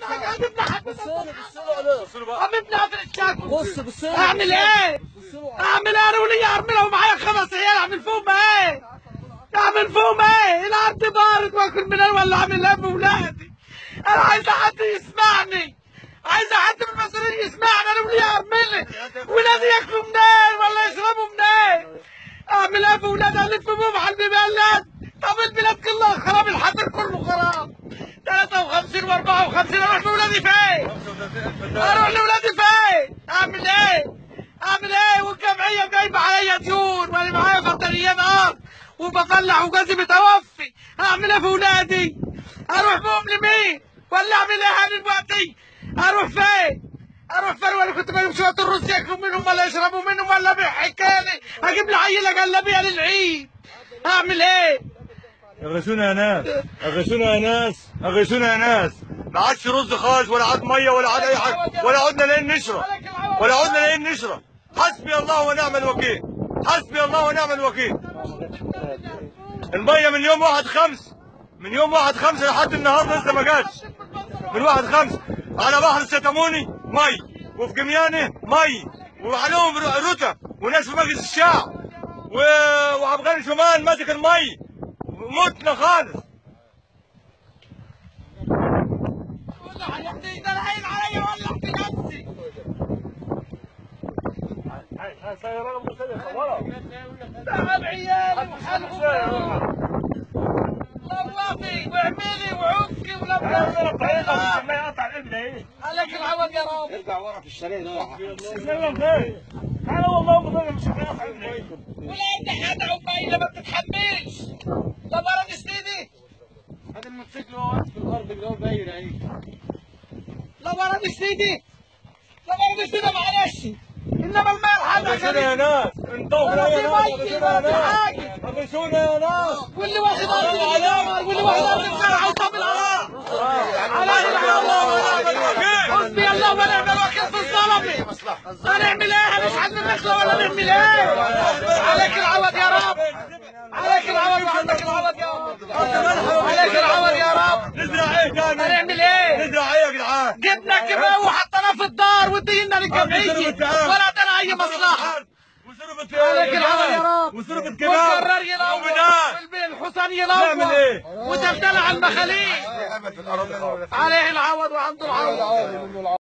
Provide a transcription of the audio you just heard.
ابن حد بص له بص له عليه بص له بقى ام ابن هذا الشكل بص بص له اعمل ايه؟ بص له اعمل ايه انا ولي ارمله ومعايا خمس عيال اعمل فيهم ايه؟ اعمل فيهم ايه؟ الارض بارد واكل من ولا اعمل ايه بولادي؟ انا عايز حد يسمعني عايز حد من المسؤولين يسمعني انا ولي ارمله ولادي ياكلوا منين ولا يشربوا منين؟ اعمل ايه بولادي الف بهم على البلد طب البلاد كلها خراب الحضر كله خراب 53 و54 اروح بولادي فين؟ اروح لاولادي فين؟ اعمل ايه؟ اعمل ايه والجمعيه جايبه عليا ديون وانا معايا بطاريات ارض وبفلح وجوزي متوفي اعمل ايه في ولادي؟ اروح بهم لمين؟ ولا اعمل ايه انا دلوقتي؟ اروح فين؟ اروح فين وانا كنت بجيب شويه الرز ياكلوا منهم ولا يشربوا منهم ولا بحكالي اجيب لي عيله جلابيه للعيد اعمل ايه؟ اغرسونا يا ناس اغرسونا يا ناس اغرسونا يا ناس ما عادش رز خالص ولا عاد ميه ولا عاد اي حاجه ولا عدنا لاقيين نشرب ولا عدنا لاقيين نشرب حسبي الله ونعم الوكيل حسبي الله ونعم الوكيل الميه من يوم واحد خمس من يوم واحد خمسة لحد النهارده لسه ما جاتش من واحد خمسة على بحر الستاموني مي وفي جمياني مي وعليهم رتب وناس في مجلس الشعب و... وعبد شمال ماسك المي متنا خالص ولا هيحدي ده العين عليا ولا في نفسي تعب عيالي وحلقوا لوافي واعملي وعكي ولبلبي عليك العوض يا رب ارجع ورا في الشارع ده ولا انت حدا وباينه ما بتتحملش لا برد سيدي هذا الموتوسيكل هو واقف في الارض اللي هو باين اهي لا برد سيدي لا برد سيدي معلش انما الماء اغرسونا هذا يا ناس انطوفنا يا ناس اغرسونا يا ناس اغرسونا يا ناس واللي واخد ارض العلامه واللي واخد ارض الزرع وطب الارض عليه العوض ونعم الوكيل حسبي الله ونعم الوكيل في الظلمه هنعمل ايه هنشحن من النخله ولا نعمل ايه عليك العوض يا رب عليك العوض وعندك العوض يا رب عليك العوض يا رب نزرع ايه تاني هنعمل ايه نزرع ايه يا جدعان جبنا الجباه وحطيناه في الدار ودينا للجمعيه ولا ادانا اي مصلحه وصرفت عليك العوض يا رب وصرفت كباب والجرار ينور وبنات والحصان نعمل ينور ايه؟ ودلدله على المخاليق عليه العوض وعنده العوض